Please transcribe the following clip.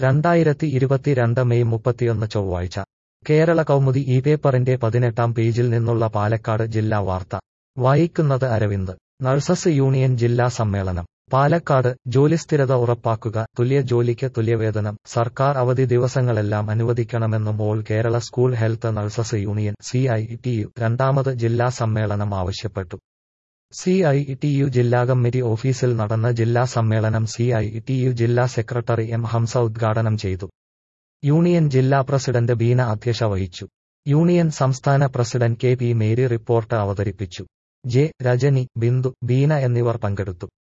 രണ്ടായിരത്തി ഇരുപത്തിരണ്ട് മെയ് മുപ്പത്തിയൊന്ന് ചൊവ്വാഴ്ച കേരള കൗമുദി ഈ പേപ്പറിന്റെ പതിനെട്ടാം പേജിൽ നിന്നുള്ള പാലക്കാട് ജില്ലാ വാർത്ത വായിക്കുന്നത് അരവിന്ദ് നഴ്സസ് യൂണിയൻ ജില്ലാ സമ്മേളനം പാലക്കാട് ജോലിസ്ഥിരത ഉറപ്പാക്കുക തുല്യ ജോലിക്ക് തുല്യവേതനം സർക്കാർ അവധി ദിവസങ്ങളെല്ലാം അനുവദിക്കണമെന്നും All Kerala school health nurses union C I T U രണ്ടാമത് ജില്ലാ സമ്മേളനം ആവശ്യപ്പെട്ടു സി ഐ ടി യു ജില്ലാ കമ്മിറ്റി ഓഫീസിൽ നടന്ന ജില്ലാ സമ്മേളനം സി ഐ ടി യു ജില്ലാ സെക്രട്ടറി എം ഹംസ ഉദ്ഘാടനം ചെയ്തു യൂണിയൻ ജില്ലാ പ്രസിഡന്റ് ബീന അധ്യക്ഷ വഹിച്ചു യൂണിയൻ സംസ്ഥാന president K P Mary report അവതരിപ്പിച്ചു ജെ രജനി ബിന്ദു ബീന എന്നിവർ പങ്കെടുത്തു